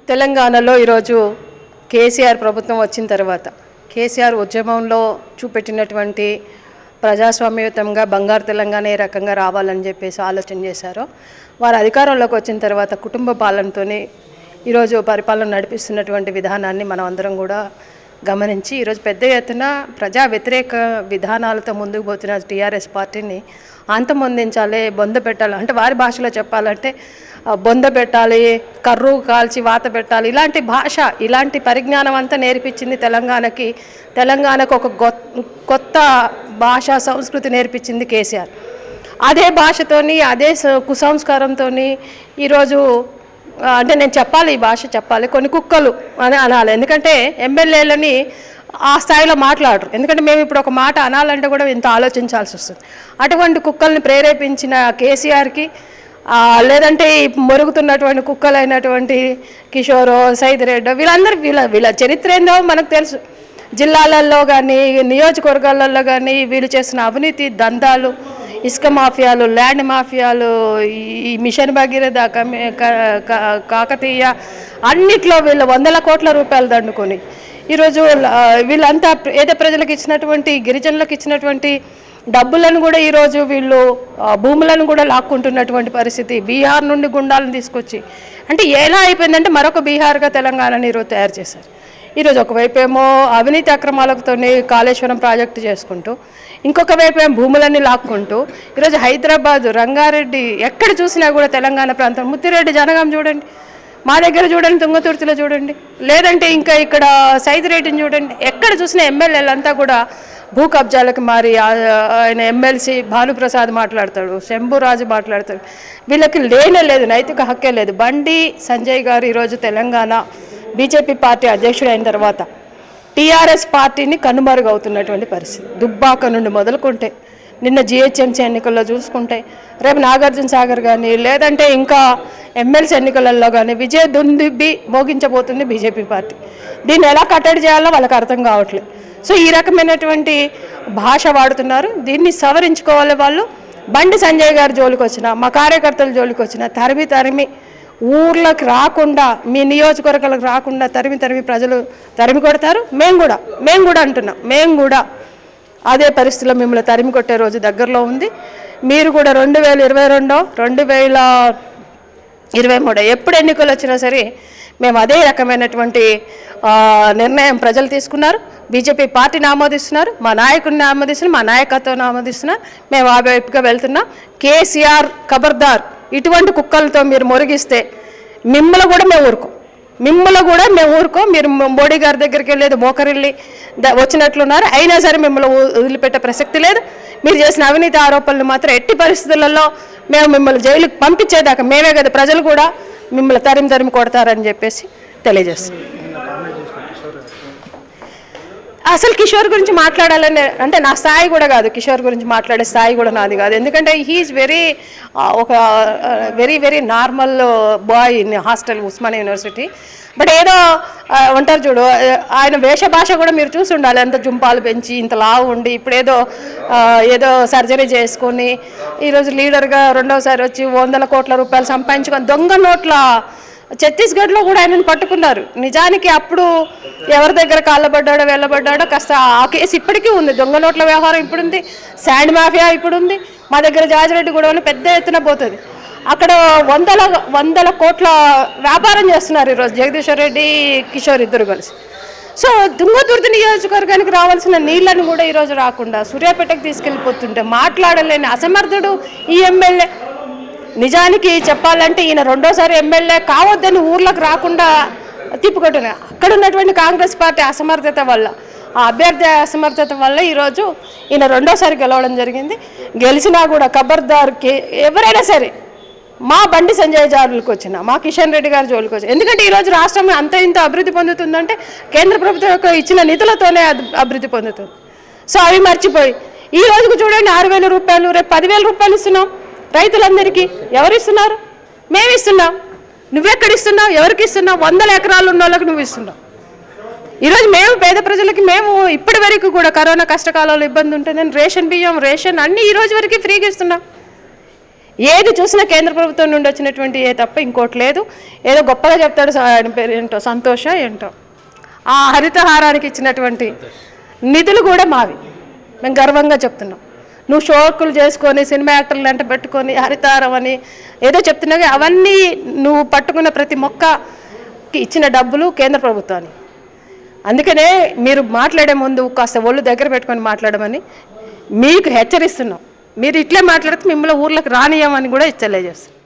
తెలంగాణలో ఈరోజు కేసీఆర్ ప్రభుత్వం వచ్చిన తర్వాత కేసీఆర్ ఉద్యమంలో చూపెట్టినటువంటి ప్రజాస్వామ్యయుతంగా బంగారు తెలంగాణ ఏ రకంగా రావాలని చెప్పేసి ఆలోచన చేశారో వారు అధికారంలోకి వచ్చిన తర్వాత కుటుంబ పాలనతోనే ఈరోజు పరిపాలన నడిపిస్తున్నటువంటి విధానాన్ని మనం అందరం కూడా గమనించి ఈరోజు పెద్ద ఎత్తున ప్రజా వ్యతిరేక విధానాలతో ముందుకు పోతున్న టీఆర్ఎస్ పార్టీని అంతమొందించాలి బొంద పెట్టాలి అంటే వారి భాషలో చెప్పాలంటే ఆ, బొంద పెట్టాలి కర్రు కాల్చి వాత పెట్టాలి ఇలాంటి భాష ఇలాంటి పరిజ్ఞానం అంతా నేర్పించింది తెలంగాణకి తెలంగాణకు ఒక గొ- కొత్త భాష సంస్కృతి నేర్పించింది కేసీఆర్ అదే భాషతోని అదే స- కుసంస్కారంతో ఈరోజు ఆ, అంటే నేను చెప్పాలి ఈ భాష చెప్పాలి కొన్ని కుక్కలు అని అనాలి ఎందుకంటే ఎమ్మెల్యేలని ఆ స్థాయిలో మాట్లాడరు ఎందుకంటే మేము ఇప్పుడు ఒక మాట అనాలంటే కూడా ఇంత ఆలోచించాల్సి వస్తుంది అటువంటి కుక్కల్ని ప్రేరేపించిన కేసీఆర్కి ఆ, లేదంటే ఈ మొరుగుతున్నటువంటి కుక్కలైనటువంటి కిషోరో సైదిరెడ్డో వీళ్ళందరూ వీళ్ళ వీళ్ళ చరిత్ర ఏందో మనకు తెలుసు జిల్లాలలో కానీ నియోజకవర్గాలలో కానీ వీళ్ళు చేస్తున్న అవినీతి దందాలు ఇసుక మాఫియాలు ల్యాండ్ మాఫియాలు ఈ- ఈ మిషన్ భగీరథ కమి- క- క- కాకతీయ అన్నిట్లో వీళ్ళు వందల కోట్ల రూపాయలు దండుకొని ఈరోజు ఆ, వీళ్ళంతా పేద ప్రజలకు ఇచ్చినటువంటి గిరిజనులకు ఇచ్చినటువంటి డబ్బులను కూడా ఈరోజు వీళ్ళు ఆ, భూములను కూడా లాక్కుంటున్నటువంటి పరిస్థితి బీహార్ నుండి గుండాలను తీసుకొచ్చి అంటే ఎలా అయిపోయిందంటే మరొక బీహార్గా తెలంగాణని ఈరోజు తయారు చేశారు ఈరోజు ఒకవైపు ఏమో అవినీతి అక్రమాలతోని కాళేశ్వరం ప్రాజెక్టు చేసుకుంటూ ఇంకొక వైపు ఏమో భూములన్నీ లాక్కుంటూ ఈరోజు హైదరాబాద్ రంగారెడ్డి ఎక్కడ చూసినా కూడా తెలంగాణ ప్రాంతం ముత్తిరెడ్డి జనగాం చూడండి మా దగ్గర చూడండి తుంగతుర్తిలో చూడండి లేదంటే ఇంకా ఇక్కడ సైదిరెడ్డిని చూడండి ఎక్కడ చూసినా ఎమ్మెల్యేలంతా కూడా భూ కబ్జాలకు మారి ఆ- ఆయన ఎమ్మెల్సీ భానుప్రసాద్ మాట్లాడతాడు శంభురాజు మాట్లాడతాడు వీళ్ళకి లేనే లేదు నైతిక హక్కే లేదు బండి సంజయ్ గారు ఈరోజు తెలంగాణ బీజేపీ పార్టీ అధ్యక్షుడు అయిన తర్వాత టీఆర్ఎస్ పార్టీని కనుమరుగవుతున్నటువంటి పరిస్థితి దుబ్బాక నుండి మొదలుకుంటే నిన్న జిహెచ్ఎంసీ ఎన్నికల్లో చూసుకుంటే రేపు నాగార్జున సాగర్ కానీ లేదంటే ఇంకా ఎమ్మెల్సీ ఎన్నికలలో కానీ విజయ దుందుబి మోగించబోతుంది బీజేపీ పార్టీ దీన్ని ఎలా కట్టడి చేయాలో వాళ్ళకి అర్థం కావట్లేదు సో ఈ రకమైనటువంటి భాష వాడుతున్నారు దీన్ని సవరించుకోవాలి వాళ్ళు బండి సంజయ్ గారి జోలికి వచ్చిన మా కార్యకర్తల జోలికి వచ్చిన తరిమి తరిమి ఊర్లకు రాకుండా మీ నియోజకవర్గాలకు రాకుండా తరిమి తరిమి ప్రజలు తరిమి కొడతారు మేము కూడా మేము కూడా అంటున్నాం మేము కూడా అదే పరిస్థితిలో మిమ్మల్ని తరిమి కొట్టే రోజు దగ్గరలో ఉంది మీరు కూడా రెండు వేల ఇరవై రెండో రెండు వేల ఇరవై మూడు ఎప్పుడు ఎన్నికలు వచ్చినా సరే మేము అదే రకమైనటువంటి ఆ, నిర్ణయం ప్రజలు తీసుకున్నారు బీజేపీ పార్టీని ఆమోదిస్తున్నారు మా నాయకుడిని ఆమోదిస్తున్నారు మా నాయకత్వాన్ని ఆమోదిస్తున్నారు మేము ఆ వైపుగా వెళ్తున్నాం కేసీఆర్ ఖబర్దార్ ఇటువంటి కుక్కలతో మీరు మొరిగిస్తే మిమ్మల్ని కూడా మేము ఊరుకోం మిమ్మల్ని కూడా మేము ఊరుకో మీరు మోడీ గారి దగ్గరికి వెళ్ళేది మోకరిల్లి ద- వచ్చినట్లున్నారు అయినా సరే మిమ్మల్ని వ- వదిలిపెట్టే ప్రసక్తి లేదు మీరు చేసిన అవినీతి ఆరోపణలు మాత్రం ఎట్టి పరిస్థితులలో మేము మిమ్మల్ని జైలుకి పంపించేదాకా మేమే కదా ప్రజలు కూడా మిమ్మల్ని తరిమి తరిమి కొడతారని చెప్పేసి తెలియజేస్తాం అసలు కిషోర్ గురించి మాట్లాడాలని అంటే నా స్థాయి కూడా కాదు కిషోర్ గురించి మాట్లాడే స్థాయి కూడా నాది కాదు ఎందుకంటే హీఈస్ వెరీ ఒక very very normal boy in hostel Osmania university but ఏదో ఆ, ఉంటారు చూడు ఆ, ఆయన వేష భాష కూడా మీరు చూసి ఉండాలి ఎంత జుంపాలు పెంచి ఇంత లావు ఉండి ఇప్పుడు ఏదో ఆ, ఏదో సర్జరీ చేసుకొని ఈరోజు లీడర్గా రెండోసారి వచ్చి వందల కోట్ల రూపాయలు సంపాదించుకొని దొంగ నోట్ల ఛత్తీస్గఢ్లో కూడా ఆయనను పట్టుకున్నారు నిజానికి అప్పుడు ఎవరి దగ్గర కాళ్ళబడ్డాడో వెళ్ళబడ్డాడో కాస్త ఆ కేసు ఇప్పటికీ ఉంది దొంగ నోట్ల వ్యవహారం ఇప్పుడు ఉంది శాండ్ మాఫియా ఇప్పుడు ఉంది మా దగ్గర జాజిరెడ్డి కూడా పెద్ద ఎత్తున పోతుంది అక్కడ వందల వందల కోట్ల వ్యాపారం చేస్తున్నారు ఈరోజు జగదీశ్వర్ రెడ్డి కిషోర్ ఇద్దరు కలిసి సో తుంగతుర్తి నియోజకవర్గానికి రావాల్సిన నీళ్లను కూడా ఈరోజు రాకుండా సూర్యాపేటకు తీసుకెళ్ళిపోతుంటే మాట్లాడలేని అసమర్థుడు ఈ ఎమ్మెల్యే నిజానికి చెప్పాలంటే ఈయన రెండోసారి ఎమ్మెల్యే కావద్దని ఊర్లకు రాకుండా తిప్పుకొట్టున్నా అక్కడ ఉన్నటువంటి కాంగ్రెస్ పార్టీ అసమర్థత వల్ల ఆ అభ్యర్థి అసమర్థత వల్ల ఈరోజు ఈయన రెండోసారి గెలవడం జరిగింది గెలిచినా కూడా ఖబర్దార్కి ఎవరైనా సరే మా బండి సంజయ్ జారులకు వచ్చిన మా కిషన్ రెడ్డి గారి జోలికి వచ్చిన ఎందుకంటే ఈరోజు రాష్ట్రం అంత ఇంత అభివృద్ధి పొందుతుందంటే కేంద్ర ప్రభుత్వం యొక్క ఇచ్చిన నిధులతోనే అద్- అభివృద్ధి పొందుతుంది సో అవి మర్చిపోయి ఈ రోజుకు చూడండి ఆరు వేల రూపాయలు రేపు పదివేల రూపాయలు ఇస్తున్నాం రైతులందరికీ ఎవరు ఇస్తున్నారు మేము ఇస్తున్నాం నువ్వెక్కడ ఇస్తున్నావు ఎవరికి ఇస్తున్నావు వందల ఎకరాలు ఉన్న వాళ్ళకి నువ్వు ఇస్తున్నావు ఈరోజు మేము పేద ప్రజలకి మేము ఇప్పటి వరకు కూడా కరోనా కష్టకాలంలో ఇబ్బంది ఉంటుందని రేషన్ బియ్యం రేషన్ అన్నీ ఈ రోజు వరకు ఫ్రీగా ఇస్తున్నాం ఏది చూసినా కేంద్ర ప్రభుత్వం నుండి వచ్చినటువంటి ఏ తప్ప ఇంకోటి లేదు ఏదో గొప్పగా చెప్తాడు స- ఆయన పేరు ఏంటో సంతోష ఏంటో ఆ హరితహారానికి ఇచ్చినటువంటి నిధులు కూడా మావి మేము గర్వంగా చెప్తున్నాం నువ్వు షోకులు చేసుకొని సినిమా యాక్టర్లు అంటే పెట్టుకొని హరితహారం అని ఏదో చెప్తున్నావు అవన్నీ నువ్వు పట్టుకున్న ప్రతి మొక్కకి ఇచ్చిన డబ్బులు కేంద్ర ప్రభుత్వానికి అందుకనే మీరు మాట్లాడే ముందు కాస్త ఒళ్ళు దగ్గర పెట్టుకొని మాట్లాడమని మీకు హెచ్చరిస్తున్నాం మీరు ఇట్లే మాట్లాడితే మిమ్మల్ని ఊర్లోకి రానియమని కూడా తెలియజేస్తున్నాం